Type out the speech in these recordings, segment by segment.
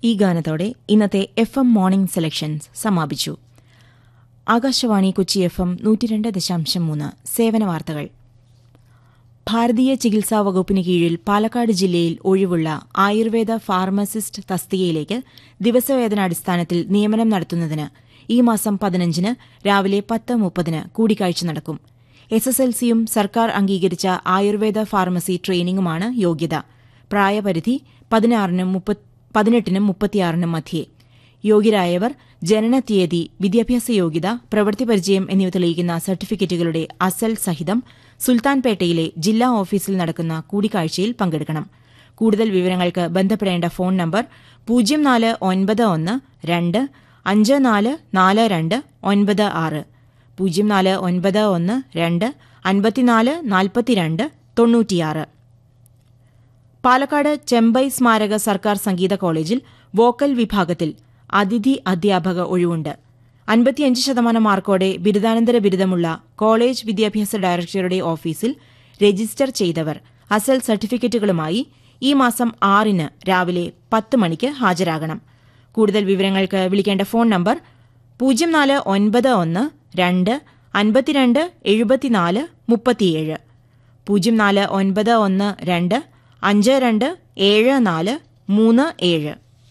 ഈ ഗാനത്തോടെ ഇന്നത്തെ F M morning selections സമാപിച്ചു ആകാശവാണി കൊച്ചി എഫ് എം നൂറ്റിരണ്ട് ദശാംശം മൂന്ന് സേവന വാർത്തകൾ ഭാരതീയ ചികിത്സാ വകുപ്പിന് കീഴിൽ പാലക്കാട് ജില്ലയിൽ ഒഴിവുള്ള ആയുർവേദ ഫാർമസിസ്റ്റ് തസ്തികയിലേക്ക് ദിവസവേതനാടിസ്ഥാനത്തിൽ നിയമനം നടത്തുന്നതിന് ഈ മാസം പതിനഞ്ചിന് രാവിലെ പത്ത് മുപ്പതിന് കൂടിക്കാഴ്ച നടക്കും എസ് എസ് എൽ സിയും സർക്കാർ അംഗീകരിച്ച ആയുർവേദ ഫാർമസി ട്രെയിനിംഗുമാണ് യോഗ്യത പ്രായപരിധി പതിനാറിനും പതിനെട്ടിനും മുപ്പത്തിയാറിനും മധ്യേ യോഗ്യരായവർ ജനനതീയതി വിദ്യാഭ്യാസ യോഗ്യത പ്രവൃത്തി പരിചയം എന്നിവ തെളിയിക്കുന്ന സർട്ടിഫിക്കറ്റുകളുടെ അസൽ സഹിതം സുൽത്താൻപേട്ടയിലെ ജില്ലാ ഓഫീസിൽ നടക്കുന്ന കൂടിക്കാഴ്ചയിൽ പങ്കെടുക്കണം കൂടുതൽ വിവരങ്ങൾക്ക് ബന്ധപ്പെടേണ്ട ഫോൺ നമ്പർ പൂജ്യം നാല് ഒൻപത് ഒന്ന് രണ്ട് അഞ്ച് നാല് നാല് രണ്ട് ഒൻപത് ആറ് പൂജ്യം നാല് ഒൻപത് ഒന്ന് രണ്ട് അൻപത്തിനാല് നാൽപ്പത്തിരണ്ട് തൊണ്ണൂറ്റിയാറ് പാലക്കാട് ചെമ്പൈ സ്മാരക സർക്കാർ സംഗീത കോളേജിൽ വോക്കൽ വിഭാഗത്തിൽ അതിഥി അധ്യാപക ഒഴിവുണ്ട് അൻപത്തിയഞ്ച് ശതമാനം മാർക്കോടെ ബിരുദാനന്തര ബിരുദമുള്ള കോളേജ് വിദ്യാഭ്യാസ ഡയറക്ടറുടെ ഓഫീസിൽ രജിസ്റ്റർ ചെയ്തവർ അസൽ സർട്ടിഫിക്കറ്റുകളുമായി ഈ മാസം ആറിന് രാവിലെ പത്ത് മണിക്ക് ഹാജരാകണം കൂടുതൽ വിവരങ്ങൾക്ക് വിളിക്കേണ്ട ഫോൺ നമ്പർ പൂജ്യം നാല് ഒൻപത് ഒന്ന് രണ്ട് അൻപത്തിരണ്ട് എഴുപത്തിനാല് മുപ്പത്തിയേഴ് പൂജ്യം നാല് ഒൻപത് ഒന്ന് രണ്ട് അഞ്ച് രണ്ട് ഏഴ് നാല് മൂന്ന് ഏഴ്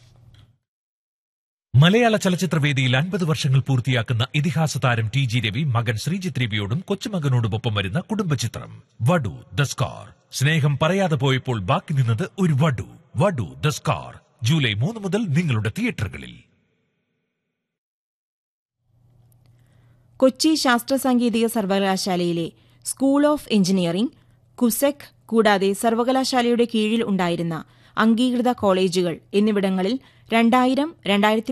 മലയാള ചലച്ചിത്രവേദിയിൽ അൻപത് വർഷങ്ങൾ പൂർത്തിയാക്കുന്ന ഇതിഹാസ താരം ടി ജി രവി മകൻ ശ്രീജിത്ത് രവിയോടും കൊച്ചുമകനോടുമൊപ്പം വരുന്ന കുടുംബചിത്രം വടു ദ സ്കാർ സ്നേഹം പറയാതെ പോയപ്പോൾ ബാക്കി നിന്നത് ഒരു വടു വടു ദ സ്കാർ ജൂലൈ മൂന്ന് മുതൽ നിങ്ങളുടെ തിയേറ്ററുകളിൽ കൊച്ചി ശാസ്ത്ര സാങ്കേതിക സർവകലാശാലയിലെ സ്കൂൾ ഓഫ് എഞ്ചിനീയറിംഗ് കുസെക് കൂടാതെ സർവകലാശാലയുടെ കീഴിൽ ഉണ്ടായിരുന്ന അംഗീകൃത കോളേജുകൾ എന്നിവിടങ്ങളിൽ രണ്ടായിരം രണ്ടായിരത്തി